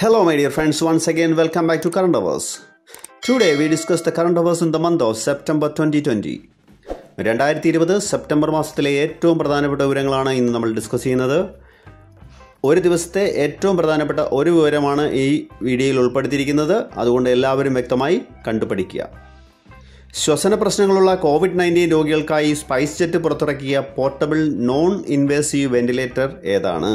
Hello, my dear friends. Once again, welcome back to Current Hours. Today, we discuss the current hours in the month of September 2020. രണ്ടായിരത്തി ഇരുപത് September മാസത്തിലെ ഏറ്റവും പ്രധാനപ്പെട്ട വിവരങ്ങളാണ് ഇന്ന് നമ്മൾ ഡിസ്കസ് ചെയ്യുന്നത് ഒരു ദിവസത്തെ ഏറ്റവും പ്രധാനപ്പെട്ട ഒരു വിവരമാണ് ഈ വീഡിയോയിൽ ഉൾപ്പെടുത്തിയിരിക്കുന്നത് അതുകൊണ്ട് എല്ലാവരും വ്യക്തമായി കണ്ടുപഠിക്കുക ശ്വസന പ്രശ്നങ്ങളുള്ള കോവിഡ് നയൻറ്റീൻ രോഗികൾക്കായി സ്പൈസ് ജെറ്റ് പുറത്തിറക്കിയ പോർട്ടബിൾ നോൺ ഇൻവേസീവ് വെന്റിലേറ്റർ ഏതാണ്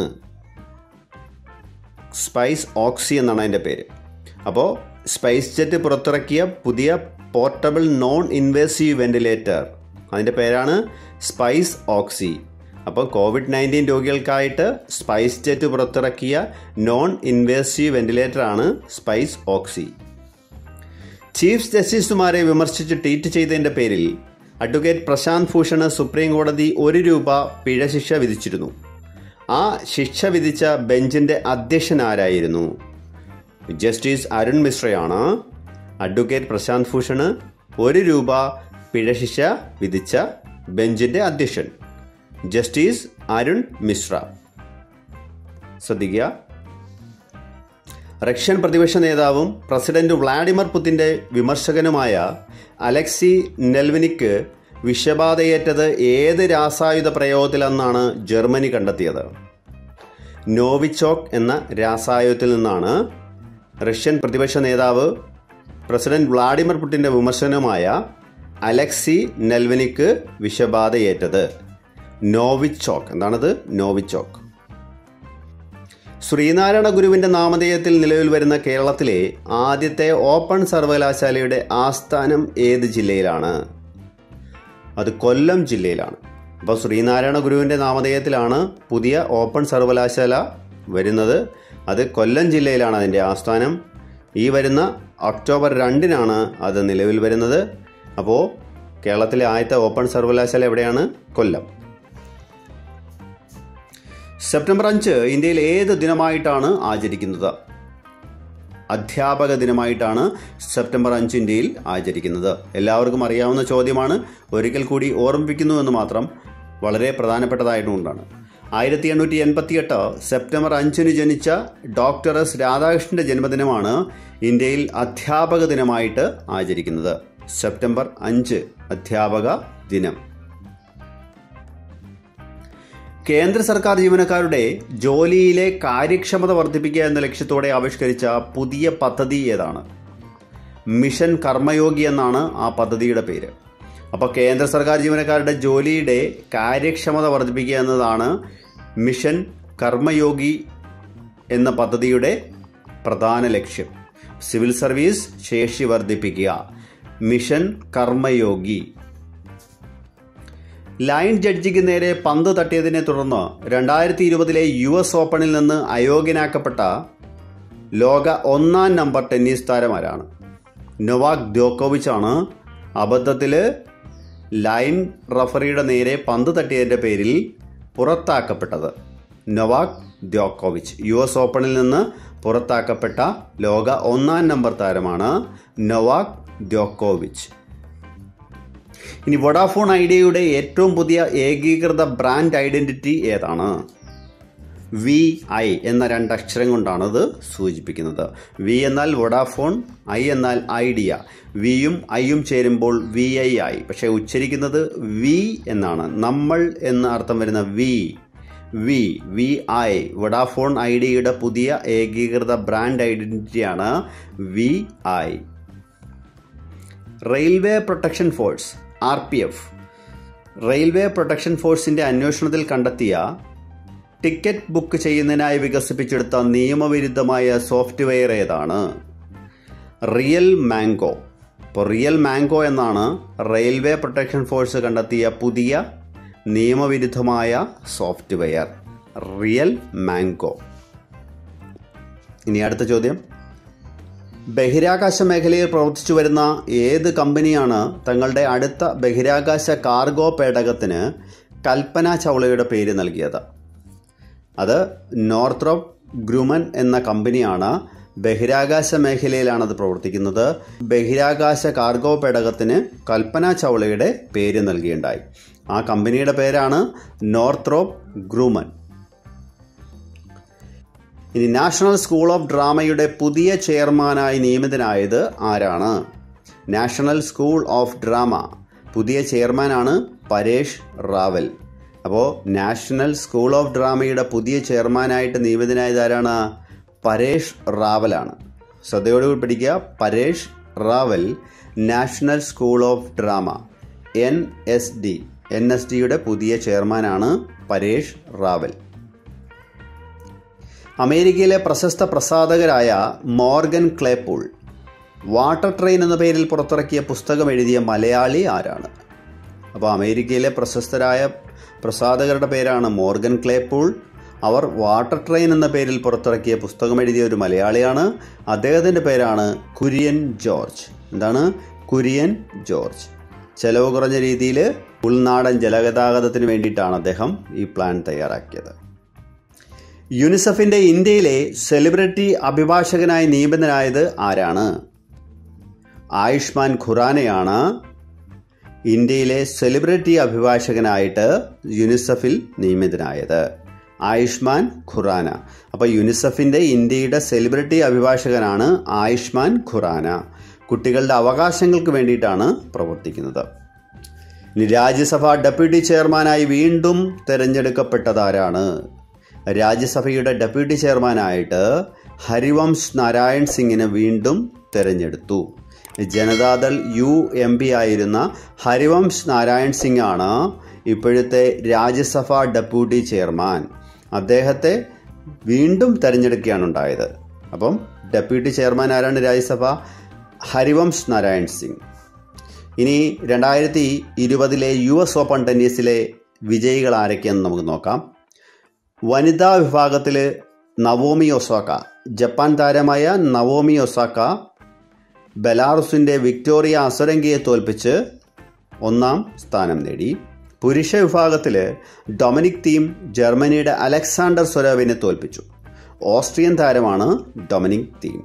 സ്പൈസ് ഓക്സി എന്നാണ് അതിൻ്റെ പേര് അപ്പോൾ സ്പൈസ് ജെറ്റ് പുറത്തിറക്കിയ പുതിയ പോർട്ടബിൾ നോൺ ഇൻവേസീവ് വെന്റിലേറ്റർ അതിൻ്റെ പേരാണ് സ്പൈസ് ഓക്സി അപ്പോൾ കോവിഡ് നയൻറ്റീൻ രോഗികൾക്കായിട്ട് സ്പൈസ് ജെറ്റ് പുറത്തിറക്കിയ നോൺ ഇൻവേസീവ് വെന്റിലേറ്ററാണ് സ്പൈസ് ഓക്സി ചീഫ് ജസ്റ്റിസുമാരെ വിമർശിച്ച് ട്വീറ്റ് ചെയ്തതിൻ്റെ പേരിൽ അഡ്വക്കേറ്റ് പ്രശാന്ത് ഭൂഷണ് സുപ്രീം കോടതി ഒരു രൂപ പിഴ ശിക്ഷ വിധിച്ചിരുന്നു ആ ശിക്ഷ വിധിച്ച ബെഞ്ചിൻ്റെ അധ്യക്ഷൻ ആരായിരുന്നു ജസ്റ്റിസ് അരുൺ മിശ്രയാണ് അഡ്വക്കേറ്റ് പ്രശാന്ത് ഭൂഷണ് ഒരു രൂപ പിഴ ശിക്ഷ വിധിച്ച ബെഞ്ചിൻ്റെ അധ്യക്ഷൻ ജസ്റ്റിസ് അരുൺ മിശ്ര ശ്രദ്ധിക്കുക റഷ്യൻ പ്രതിപക്ഷ നേതാവും പ്രസിഡന്റ് വ്ളാഡിമിർ പുതിൻ്റെ വിമർശകനുമായ അലക്സി നെൽവിനിക്ക് വിഷബാധയേറ്റത് ഏത് രാസായുധ പ്രയോഗത്തിലെന്നാണ് ജർമ്മനി കണ്ടെത്തിയത് നോവിച്ചോക്ക് എന്ന രാസായുധത്തിൽ നിന്നാണ് റഷ്യൻ പ്രതിപക്ഷ നേതാവ് പ്രസിഡന്റ് വ്ളാഡിമിർ പുടിൻ്റെ വിമർശനമായ അലക്സി നെൽവിനിക്ക് വിഷബാധയേറ്റത് നോവിച്ചോക്ക് എന്താണത് നോവിച്ചോക്ക് ശ്രീനാരായണ ഗുരുവിൻ്റെ നാമധേയത്തിൽ നിലവിൽ വരുന്ന കേരളത്തിലെ ആദ്യത്തെ ഓപ്പൺ സർവകലാശാലയുടെ ആസ്ഥാനം ഏത് ജില്ലയിലാണ് അത് കൊല്ലം ജില്ലയിലാണ് അപ്പോൾ ശ്രീനാരായണ ഗുരുവിൻ്റെ നാമധേയത്തിലാണ് പുതിയ ഓപ്പൺ സർവകലാശാല വരുന്നത് അത് കൊല്ലം ജില്ലയിലാണ് അതിൻ്റെ ആസ്ഥാനം ഈ വരുന്ന ഒക്ടോബർ രണ്ടിനാണ് അത് നിലവിൽ വരുന്നത് അപ്പോൾ കേരളത്തിലെ ആദ്യത്തെ ഓപ്പൺ സർവകലാശാല എവിടെയാണ് കൊല്ലം സെപ്റ്റംബർ അഞ്ച് ഇന്ത്യയിൽ ഏത് ദിനമായിട്ടാണ് ആചരിക്കുന്നത് അധ്യാപക ദിനമായിട്ടാണ് സെപ്റ്റംബർ അഞ്ച് ഇന്ത്യയിൽ ആചരിക്കുന്നത് എല്ലാവർക്കും അറിയാവുന്ന ചോദ്യമാണ് ഒരിക്കൽ കൂടി ഓർമ്മിപ്പിക്കുന്നു എന്ന് മാത്രം വളരെ പ്രധാനപ്പെട്ടതായിട്ടുകൊണ്ടാണ് ആയിരത്തി എണ്ണൂറ്റി എൺപത്തി എട്ട് സെപ്റ്റംബർ അഞ്ചിന് ജനിച്ച ഡോക്ടർ എസ് രാധാകൃഷ്ണന്റെ ജന്മദിനമാണ് ഇന്ത്യയിൽ അധ്യാപക ദിനമായിട്ട് ആചരിക്കുന്നത് സെപ്റ്റംബർ അഞ്ച് അധ്യാപക ദിനം കേന്ദ്ര സർക്കാർ ജീവനക്കാരുടെ ജോലിയിലെ കാര്യക്ഷമത വർദ്ധിപ്പിക്കുക എന്ന ലക്ഷ്യത്തോടെ ആവിഷ്കരിച്ച പുതിയ പദ്ധതി ഏതാണ് മിഷൻ കർമ്മയോഗി എന്നാണ് ആ പദ്ധതിയുടെ പേര് അപ്പോൾ കേന്ദ്ര സർക്കാർ ജീവനക്കാരുടെ ജോലിയുടെ കാര്യക്ഷമത വർദ്ധിപ്പിക്കുക എന്നതാണ് മിഷൻ കർമ്മയോഗി എന്ന പദ്ധതിയുടെ പ്രധാന ലക്ഷ്യം സിവിൽ സർവീസ് ശേഷി വർദ്ധിപ്പിക്കുക മിഷൻ കർമ്മയോഗി ലൈൻ ജഡ്ജിക്ക് നേരെ പന്ത് തട്ടിയതിനെ തുടർന്ന് രണ്ടായിരത്തി ഇരുപതിലെ യു എസ് ഓപ്പണിൽ നിന്ന് അയോഗ്യനാക്കപ്പെട്ട ലോക ഒന്നാം നമ്പർ ടെന്നീസ് താരമാരാണ് നൊവാക് ദ്യോക്കോവിച്ച് ആണ് അബദ്ധത്തിൽ ലൈൻ റഫറിയുടെ നേരെ പന്ത് തട്ടിയതിൻ്റെ പേരിൽ പുറത്താക്കപ്പെട്ടത് നൊവാക് ദ്യോക്കോവിച്ച് യു എസ് ഓപ്പണിൽ നിന്ന് പുറത്താക്കപ്പെട്ട ലോക ഒന്നാം നമ്പർ താരമാണ് നൊവാക് ദ്യോക്കോവിച്ച് ഇനി വൊഡാഫോൺ ഐഡിയയുടെ ഏറ്റവും പുതിയ ഏകീകൃത ബ്രാൻഡ് ഐഡന്റിറ്റി ഏതാണ് വി ഐ എന്ന രണ്ടക്ഷരം കൊണ്ടാണ് ഇത് സൂചിപ്പിക്കുന്നത് വി എന്നാൽ വൊഡാഫോൺ ഐ എന്നാൽ ഐഡിയ വിയും ഐയും ചേരുമ്പോൾ വി ഐ ആയി പക്ഷേ ഉച്ചരിക്കുന്നത് വി എന്നാണ് നമ്മൾ എന്ന അർത്ഥം വരുന്ന V V V I Vodafone ഐഡിയയുടെ പുതിയ ഏകീകൃത ബ്രാൻഡ് ഐഡന്റിറ്റിയാണ് V I railway protection force R P F railway protection ഫോഴ്സിന്റെ അന്വേഷണത്തിൽ കണ്ടെത്തിയ ടിക്കറ്റ് ബുക്ക് ചെയ്യുന്നതിനായി വികസിപ്പിച്ചെടുത്ത നിയമവിരുദ്ധമായ സോഫ്റ്റ്വെയർ ഏതാണ് റിയൽ മാംഗോ ഇപ്പോൾ റിയൽ മാംഗോ എന്നാണ് റെയിൽവേ പ്രൊട്ടക്ഷൻ ഫോഴ്സ് കണ്ടെത്തിയ പുതിയ നിയമവിരുദ്ധമായ സോഫ്റ്റ്വെയർ റിയൽ മാംഗോ ഇനി അടുത്ത ചോദ്യം ബഹിരാകാശ മേഖലയിൽ പ്രവർത്തിച്ചു വരുന്ന ഏത് കമ്പനിയാണ് തങ്ങളുടെ അടുത്ത ബഹിരാകാശ കാർഗോ പേടകത്തിന് കൽപ്പന ചൗളയുടെ പേര് നൽകിയത് അത് നോർത്രോപ്പ് ഗ്രൂമൻ എന്ന കമ്പനിയാണ് ബഹിരാകാശ മേഖലയിലാണ് അത് പ്രവർത്തിക്കുന്നത് ബഹിരാകാശ കാർഗോ പേടകത്തിന് കൽപ്പന ചൗളയുടെ പേര് നൽകിയുണ്ടായി ആ കമ്പനിയുടെ പേരാണ് നോർത്രോപ്പ് ഗ്രൂമൻ ഇനി നാഷണൽ സ്കൂൾ ഓഫ് ഡ്രാമയുടെ പുതിയ ചെയർമാനായി നിയമിതനായത് ആരാണ് നാഷണൽ സ്കൂൾ ഓഫ് ഡ്രാമ പുതിയ ചെയർമാനാണ് പരേഷ് റാവൽ അപ്പോൾ നാഷണൽ സ്കൂൾ ഓഫ് ഡ്രാമയുടെ പുതിയ ചെയർമാനായിട്ട് നിയമിതനായത് ആരാണ് പരേഷ് റാവലാണ് ശ്രദ്ധയോടുകൂടി പഠിക്കുക Paresh Rawal national school of drama N S D N S ഡിയുടെ പുതിയ ചെയർമാനാണ് പരേഷ് റാവൽ അമേരിക്കയിലെ പ്രശസ്ത പ്രസാധകരായ മോർഗൻ ക്ലേപ്പൂൾ വാട്ടർ ട്രെയിൻ എന്ന പേരിൽ പുറത്തിറക്കിയ പുസ്തകം എഴുതിയ മലയാളി ആരാണ് അപ്പോൾ അമേരിക്കയിലെ പ്രശസ്തരായ പ്രസാധകരുടെ പേരാണ് മോർഗൻ ക്ലേപ്പൂൾ അവർ വാട്ടർ ട്രെയിൻ എന്ന പേരിൽ പുറത്തിറക്കിയ പുസ്തകം എഴുതിയ ഒരു മലയാളിയാണ് അദ്ദേഹത്തിൻ്റെ പേരാണ് കുര്യൻ ജോർജ് എന്താണ് കുര്യൻ ജോർജ് ചെലവ് കുറഞ്ഞ രീതിയിൽ ഉൾനാടൻ ജലഗതാഗതത്തിന് വേണ്ടിയിട്ടാണ് അദ്ദേഹം ഈ പ്ലാൻ തയ്യാറാക്കിയത് യുനിസെഫിൻ്റെ ഇന്ത്യയിലെ സെലിബ്രിറ്റി അഭിഭാഷകനായി നിയമിതനായത് ആരാണ് ആയുഷ്മാൻ ഖുറാനയാണ് ഇന്ത്യയിലെ സെലിബ്രിറ്റി അഭിഭാഷകനായിട്ട് യുനിസെഫിൽ നിയമിതനായത് ആയുഷ്മാൻ ഖുറാന അപ്പോൾ യുനിസെഫിൻ്റെ ഇന്ത്യയുടെ സെലിബ്രിറ്റി അഭിഭാഷകനാണ് ആയുഷ്മാൻ ഖുറാന കുട്ടികളുടെ അവകാശങ്ങൾക്ക് വേണ്ടിയിട്ടാണ് പ്രവർത്തിക്കുന്നത് ഇനി രാജ്യസഭ ഡെപ്യൂട്ടി ചെയർമാനായി വീണ്ടും തിരഞ്ഞെടുക്കപ്പെട്ടതാരാണ് രാജ്യസഭയുടെ ഡെപ്യൂട്ടി ചെയർമാനായിട്ട് ഹരിവംശ് നാരായൺ സിംഗിനെ വീണ്ടും തിരഞ്ഞെടുത്തു ജനതാദൾ യു എം പി ആയിരുന്ന ഹരിവംശ് നാരായൺ സിംഗ് ആണ് ഇപ്പോഴത്തെ രാജ്യസഭ ഡെപ്യൂട്ടി ചെയർമാൻ അദ്ദേഹത്തെ വീണ്ടും തിരഞ്ഞെടുക്കുകയാണ് ഉണ്ടായത് അപ്പം ഡെപ്യൂട്ടി ചെയർമാൻ ആരാണ് രാജ്യസഭ ഹരിവംശ് നാരായൺ സിംഗ് ഇനി രണ്ടായിരത്തി ഇരുപതിലെ യു എസ് ഓപ്പൺ ടെന്നീസിലെ വിജയികൾ ആരൊക്കെയെന്ന് നമുക്ക് നോക്കാം വനിതാ വിഭാഗത്തിൽ നവോമി ഒസാക്ക ജപ്പാൻ താരമായ നവോമി ഒസാക്ക ബെലാറുസിൻ്റെ വിക്ടോറിയ അസരംഗിയെ തോൽപ്പിച്ച് ഒന്നാം സ്ഥാനം നേടി പുരുഷ വിഭാഗത്തിൽ ഡൊമിനിക് തീം ജർമ്മനിയുടെ അലക്സാണ്ടർ സൊരോവിനെ തോൽപ്പിച്ചു ഓസ്ട്രിയൻ താരമാണ് ഡൊമിനിക് തീം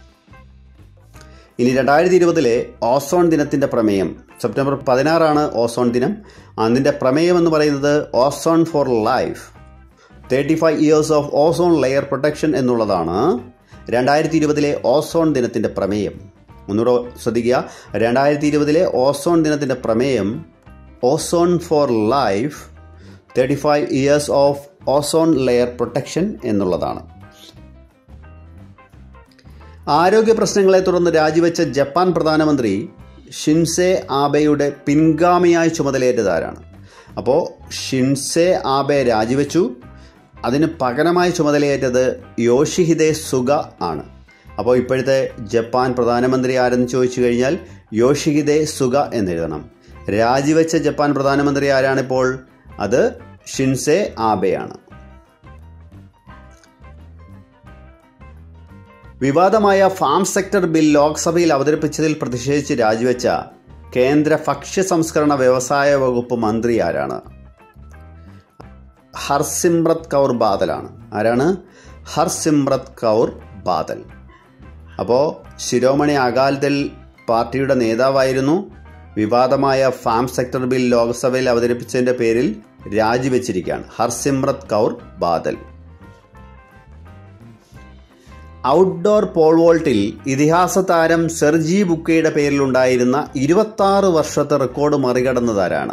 ഇനി രണ്ടായിരത്തി ഇരുപതിലെ ഓസോൺ ദിനത്തിൻ്റെ പ്രമേയം സെപ്റ്റംബർ പതിനാറാണ് ഓസോൺ ദിനം അതിൻ്റെ പ്രമേയം എന്ന് പറയുന്നത് ozone for life thirty five years of ozone layer protection എന്നുള്ളതാണ് രണ്ടായിരത്തി ഇരുപതിലെ ഓസോൺ ദിനത്തിൻ്റെ പ്രമേയം ഒന്നുകൂടെ ശ്രദ്ധിക്കുക രണ്ടായിരത്തി ഇരുപതിലെ ഓസോൺ ദിനത്തിൻ്റെ പ്രമേയം ozone for life thirty five years of ozone layer protection എന്നുള്ളതാണ് ആരോഗ്യ പ്രശ്നങ്ങളെ തുടർന്ന് രാജിവെച്ച ജപ്പാൻ പ്രധാനമന്ത്രി ഷിൻസെ ആബെയുടെ പിൻഗാമിയായി ചുമതലയേറ്റതാരാണ് അപ്പോൾ ഷിൻസെ ആബെ രാജിവെച്ചു അതിന് പകരമായി ചുമതലയേറ്റത് യോഷിഹിദെ സുഗ ആണ് അപ്പോൾ ഇപ്പോഴത്തെ ജപ്പാൻ പ്രധാനമന്ത്രി ആരെന്ന് ചോദിച്ചു കഴിഞ്ഞാൽ യോഷിഹിദെ സുഗ എന്നെഴുതണം രാജിവെച്ച ജപ്പാൻ പ്രധാനമന്ത്രി ആരാണിപ്പോൾ അത് ഷിൻസെ ആബെയാണ് വിവാദമായ ഫാം സെക്ടർ ബിൽ ലോക്സഭയിൽ അവതരിപ്പിച്ചതിൽ പ്രതിഷേധിച്ച് രാജിവെച്ച കേന്ദ്ര ഭക്ഷ്യ സംസ്കരണ വ്യവസായ വകുപ്പ് മന്ത്രി ആരാണ് ഹർസിമ്രത് കൗർ ബാദലാണ് ആരാണ് ഹർസിമ്രത് കൗർ ബാദൽ അപ്പോൾ ശിരോമണി അകാൽദൾ പാർട്ടിയുടെ നേതാവായിരുന്നു വിവാദമായ ഫാം സെക്ടർ ബിൽ ലോക്സഭയിൽ അവതരിപ്പിച്ചതിൻ്റെ പേരിൽ രാജിവെച്ചിരിക്കുകയാണ് ഹർസിമ്രത് കൗർ ബാദൽ ഔട്ട്ഡോർ പോൾ വോൾട്ടിൽ ഇതിഹാസ താരം സെർജി ബുക്കയുടെ പേരിലുണ്ടായിരുന്ന ഇരുപത്തി വർഷത്തെ റെക്കോർഡ് മറികടന്നതാരാണ്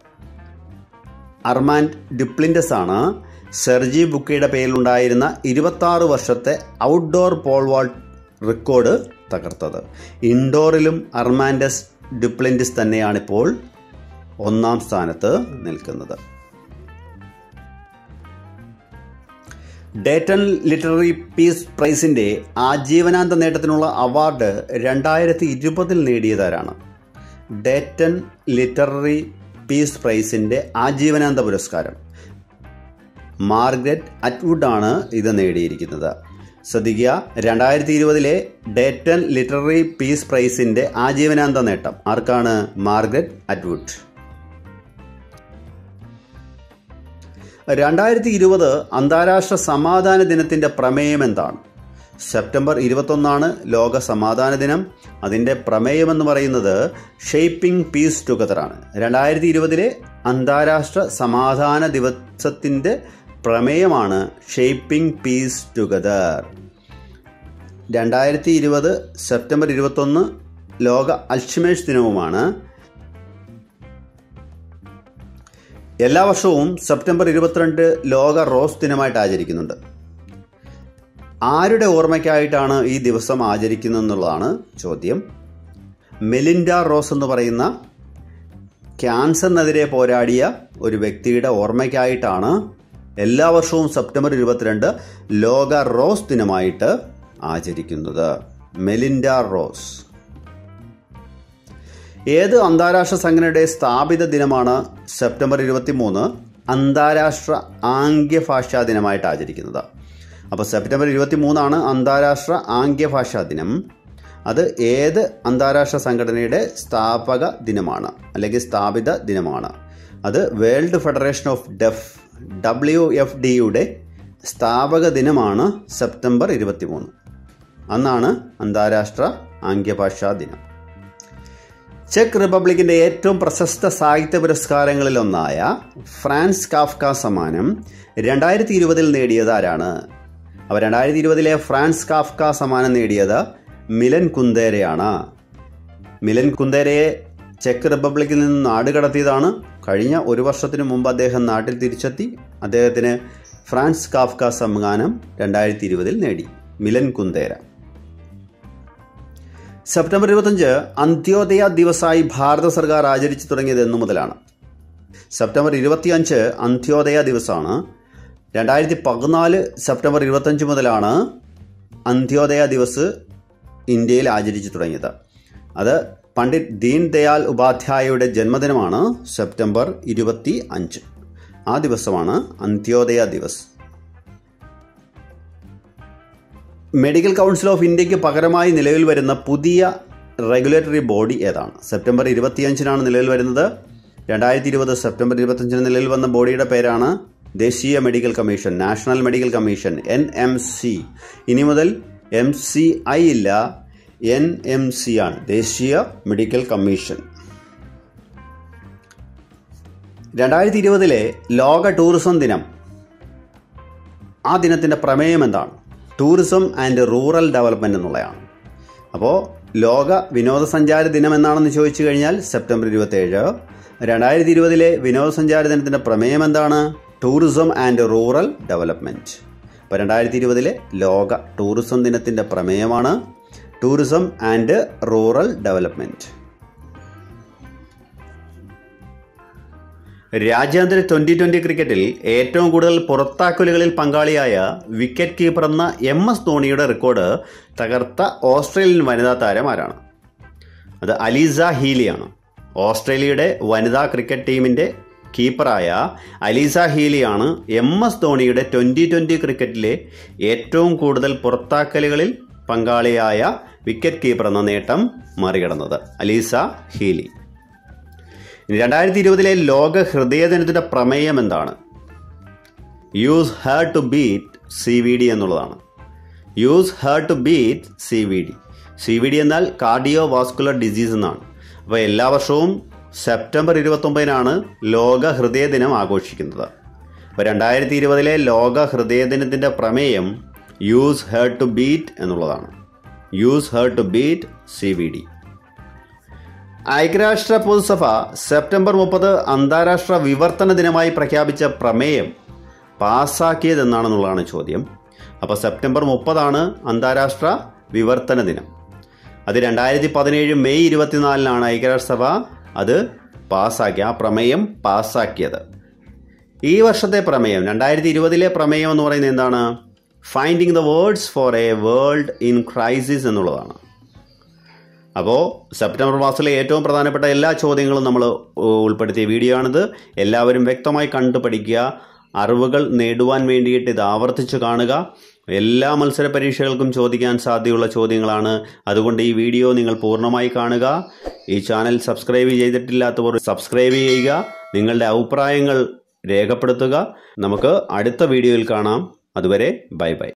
അർമാൻഡ് ഡിപ്ലിൻഡസ് ആണ് സെർജി ബുക്കയുടെ പേരിലുണ്ടായിരുന്ന ഇരുപത്തി വർഷത്തെ ഔട്ട്ഡോർ പോൾ വാൾട്ട് റെക്കോർഡ് തകർത്തത് ഇൻഡോറിലും അർമാൻഡസ് ഡിപ്ലിൻഡിസ് തന്നെയാണിപ്പോൾ ഒന്നാം സ്ഥാനത്ത് നിൽക്കുന്നത് ഡേറ്റൺ ലിറ്റററി പീസ് പ്രൈസിൻ്റെ ആജീവനാന്ത നേട്ടത്തിനുള്ള അവാർഡ് രണ്ടായിരത്തി ഇരുപതിൽ നേടിയതാരാണ് ഡേറ്റൺ ലിറ്റററി പീസ് പ്രൈസിൻ്റെ ആജീവനാന്ത പുരസ്കാരം മാർഗ്രറ്റ് അറ്റ്വുഡ് ആണ് ഇത് നേടിയിരിക്കുന്നത് ശ്രദ്ധിക്കുക രണ്ടായിരത്തി ഇരുപതിലെ ഡേറ്റൺ ലിറ്റററി പീസ് പ്രൈസിൻ്റെ ആജീവനാന്ത നേട്ടം ആർക്കാണ് മാർഗ്രറ്റ് അറ്റ്വുഡ് രണ്ടായിരത്തി ഇരുപത് അന്താരാഷ്ട്ര സമാധാന ദിനത്തിൻ്റെ പ്രമേയം എന്താണ് സെപ്റ്റംബർ ഇരുപത്തൊന്നാണ് ലോക സമാധാന ദിനം അതിൻ്റെ പ്രമേയം എന്ന് പറയുന്നത് ഷേപ്പിംഗ് പീസ് ടുഗദർ ആണ് രണ്ടായിരത്തി ഇരുപതിലെ അന്താരാഷ്ട്ര സമാധാന ദിവസത്തിൻ്റെ പ്രമേയമാണ് ഷേപ്പിംഗ് പീസ് ടുഗദർ രണ്ടായിരത്തി ഇരുപത് സെപ്റ്റംബർ ഇരുപത്തൊന്ന് ലോക അൽഷിമേഴ്സ് ദിനവുമാണ് എല്ലാ വർഷവും സെപ്റ്റംബർ ഇരുപത്തിരണ്ട് ലോക റോസ് ദിനമായിട്ട് ആചരിക്കുന്നുണ്ട് ആരുടെ ഓർമ്മയ്ക്കായിട്ടാണ് ഈ ദിവസം ആചരിക്കുന്നത് എന്നുള്ളതാണ് ചോദ്യം മെലിൻഡ റോസ് എന്ന് പറയുന്ന ക്യാൻസറിനെതിരെ പോരാടിയ ഒരു വ്യക്തിയുടെ ഓർമ്മയ്ക്കായിട്ടാണ് എല്ലാ വർഷവും സെപ്റ്റംബർ ഇരുപത്തിരണ്ട് ലോക റോസ് ദിനമായിട്ട് ആചരിക്കുന്നത് മെലിൻഡ റോസ് ഏത് അന്താരാഷ്ട്ര സംഘടനയുടെ സ്ഥാപിത ദിനമാണ് സെപ്റ്റംബർ ഇരുപത്തി മൂന്ന് അന്താരാഷ്ട്ര ആംഗ്യഭാഷാ ദിനമായിട്ട് ആചരിക്കുന്നത് അപ്പോൾ സെപ്റ്റംബർ ഇരുപത്തി മൂന്നാണ് അന്താരാഷ്ട്ര ആംഗ്യഭാഷാ ദിനം അത് ഏത് അന്താരാഷ്ട്ര സംഘടനയുടെ സ്ഥാപക ദിനമാണ് അല്ലെങ്കിൽ സ്ഥാപിത ദിനമാണ് അത് world federation of deaf W F ഡിയുടെ സ്ഥാപക ദിനമാണ് സെപ്റ്റംബർ ഇരുപത്തി മൂന്ന് അന്നാണ് അന്താരാഷ്ട്ര ആംഗ്യഭാഷാ ദിനം ചെക്ക് റിപ്പബ്ലിക്കിന്റെ ഏറ്റവും പ്രശസ്ത സാഹിത്യ പുരസ്കാരങ്ങളിലൊന്നായ ഫ്രാൻസ് കാഫ്ക സമ്മാനം രണ്ടായിരത്തി ഇരുപതിൽ നേടിയത് ആരാണ് അപ്പോൾ രണ്ടായിരത്തി ഇരുപതിലെ ഫ്രാൻസ് കാഫ്ക സമ്മാനം നേടിയത് മിലൻ കുന്തേരയാണ് മിലൻ കുന്തേരയെ ചെക്ക് റിപ്പബ്ലിക്കിൽ നിന്ന് നാടുകടത്തിയതാണ് കഴിഞ്ഞ ഒരു വർഷത്തിന് മുമ്പ് അദ്ദേഹം നാട്ടിൽ തിരിച്ചെത്തി അദ്ദേഹത്തിന് ഫ്രാൻസ് കാഫ്ക സമ്മാനം രണ്ടായിരത്തി ഇരുപതിൽ നേടി മിലൻ കുന്തേര സെപ്റ്റംബർ ഇരുപത്തഞ്ച് അന്ത്യോദയ ദിവസമായി ഭാരത സർക്കാർ ആചരിച്ചു തുടങ്ങിയത് എന്നു മുതലാണ് സെപ്റ്റംബർ ഇരുപത്തിയഞ്ച് അന്ത്യോദയ ദിവസമാണ് രണ്ടായിരത്തി പതിനാല് സെപ്റ്റംബർ ഇരുപത്തഞ്ച് മുതലാണ് അന്ത്യോദയ ദിവസ് ഇന്ത്യയിൽ ആചരിച്ചു തുടങ്ങിയത് അത് പണ്ഡിറ്റ് ദീൻ ദയാൽ ഉപാധ്യായയുടെ ജന്മദിനമാണ് സെപ്റ്റംബർ ഇരുപത്തി അഞ്ച് ആ ദിവസമാണ് Antyodaya Diwas medical council of ഇന്ത്യക്ക് പകരമായി നിലവിൽ വരുന്ന പുതിയ റെഗുലേറ്ററി ബോഡി ഏതാണ് സെപ്റ്റംബർ ഇരുപത്തിയഞ്ചിനാണ് നിലവിൽ വരുന്നത് രണ്ടായിരത്തി ഇരുപത് സെപ്റ്റംബർ ഇരുപത്തഞ്ചിന് നിലവിൽ വന്ന ബോഡിയുടെ പേരാണ് ദേശീയ medical commission national medical commission N M C ഇനി മുതൽ എം സി ഐ ഇല്ല എൻ എം സി ആണ് ദേശീയ മെഡിക്കൽ കമ്മീഷൻ രണ്ടായിരത്തി ഇരുപതിലെ ലോക ടൂറിസം ദിനം ആ ദിനത്തിൻ്റെ പ്രമേയം എന്താണ് ടൂറിസം ആൻഡ് റൂറൽ ഡെവലപ്മെൻറ്റ് എന്നുള്ളതാണ് അപ്പോൾ ലോക വിനോദസഞ്ചാര ദിനം എന്നാണെന്ന് ചോദിച്ചു കഴിഞ്ഞാൽ സെപ്റ്റംബർ ഇരുപത്തേഴ് രണ്ടായിരത്തി ഇരുപതിലെ വിനോദസഞ്ചാര ദിനത്തിൻ്റെ പ്രമേയം എന്താണ് ടൂറിസം ആൻഡ് റൂറൽ ഡെവലപ്മെൻറ്റ് അപ്പോൾ രണ്ടായിരത്തി ഇരുപതിലെ ലോക ടൂറിസം ദിനത്തിൻ്റെ പ്രമേയമാണ് ടൂറിസം ആൻഡ് റൂറൽ ഡെവലപ്മെൻറ്റ് രാജ്യാന്തര ട്വൻ്റി ട്വൻ്റി ക്രിക്കറ്റിൽ ഏറ്റവും കൂടുതൽ പുറത്താക്കലുകളിൽ പങ്കാളിയായ വിക്കറ്റ് കീപ്പർ എന്ന എം എസ് ധോണിയുടെ റെക്കോർഡ് തകർത്ത ഓസ്ട്രേലിയൻ വനിതാ താരം ആരാണ് അത് അലീസ ഹീലിയാണ് ഓസ്ട്രേലിയയുടെ വനിതാ ക്രിക്കറ്റ് ടീമിൻ്റെ കീപ്പറായ അലീസ ഹീലിയാണ് എം എസ് ധോണിയുടെ ട്വൻ്റി ട്വൻ്റി ക്രിക്കറ്റിലെ ഏറ്റവും കൂടുതൽ പുറത്താക്കലുകളിൽ പങ്കാളിയായ വിക്കറ്റ് കീപ്പർ എന്ന നേട്ടം മറികടന്നത് അലീസ ഹീലി രണ്ടായിരത്തി ഇരുപതിലെ ലോക ഹൃദയദിനത്തിൻ്റെ പ്രമേയം എന്താണ് use heart to beat C V D എന്നുള്ളതാണ് use heart to beat C V D C V D എന്നാൽ കാർഡിയോ വാസ്കുലർ ഡിസീസ് എന്നാണ് അപ്പോൾ എല്ലാ വർഷവും സെപ്റ്റംബർ ഇരുപത്തൊമ്പതിനാണ് ലോക ഹൃദയ ദിനം ആഘോഷിക്കുന്നത് അപ്പോൾ രണ്ടായിരത്തി ഇരുപതിലെ ലോക ഹൃദയ ദിനത്തിൻ്റെ പ്രമേയം യൂസ് ഹെർ ടു ബീറ്റ് എന്നുള്ളതാണ് use heart to beat C V D ഐക്യരാഷ്ട്ര പൊതുസഭ സെപ്റ്റംബർ മുപ്പത് അന്താരാഷ്ട്ര വിവർത്തന ദിനമായി പ്രഖ്യാപിച്ച പ്രമേയം പാസ്സാക്കിയതെന്നാണെന്നുള്ളതാണ് ചോദ്യം അപ്പോൾ സെപ്റ്റംബർ മുപ്പതാണ് അന്താരാഷ്ട്ര വിവർത്തന ദിനം അത് രണ്ടായിരത്തി പതിനേഴ് മെയ് ഇരുപത്തിനാലിനാണ് ഐക്യരാഷ്ട്രസഭ അത് പാസ്സാക്കി ആ പ്രമേയം പാസ്സാക്കിയത് ഈ വർഷത്തെ പ്രമേയം രണ്ടായിരത്തി ഇരുപതിലെ പ്രമേയം എന്ന് പറയുന്നത് എന്താണ് finding the words for a world in crisis എന്നുള്ളതാണ് അപ്പോൾ സെപ്റ്റംബർ മാസത്തിലെ ഏറ്റവും പ്രധാനപ്പെട്ട എല്ലാ ചോദ്യങ്ങളും നമ്മൾ ഉൾപ്പെടുത്തിയ വീഡിയോ ആണിത് എല്ലാവരും വ്യക്തമായി കണ്ടു പഠിക്കുക അറിവുകൾ നേടുവാൻ വേണ്ടിയിട്ട് ഇത് ആവർത്തിച്ച് കാണുക എല്ലാ മത്സര പരീക്ഷകൾക്കും ചോദിക്കാൻ സാധ്യതയുള്ള ചോദ്യങ്ങളാണ് അതുകൊണ്ട് ഈ വീഡിയോ നിങ്ങൾ പൂർണ്ണമായി കാണുക ഈ ചാനൽ സബ്സ്ക്രൈബ് ചെയ്തിട്ടില്ലാത്തവർ സബ്സ്ക്രൈബ് ചെയ്യുക നിങ്ങളുടെ അഭിപ്രായങ്ങൾ രേഖപ്പെടുത്തുക നമുക്ക് അടുത്ത വീഡിയോയിൽ കാണാം അതുവരെ ബൈ ബൈ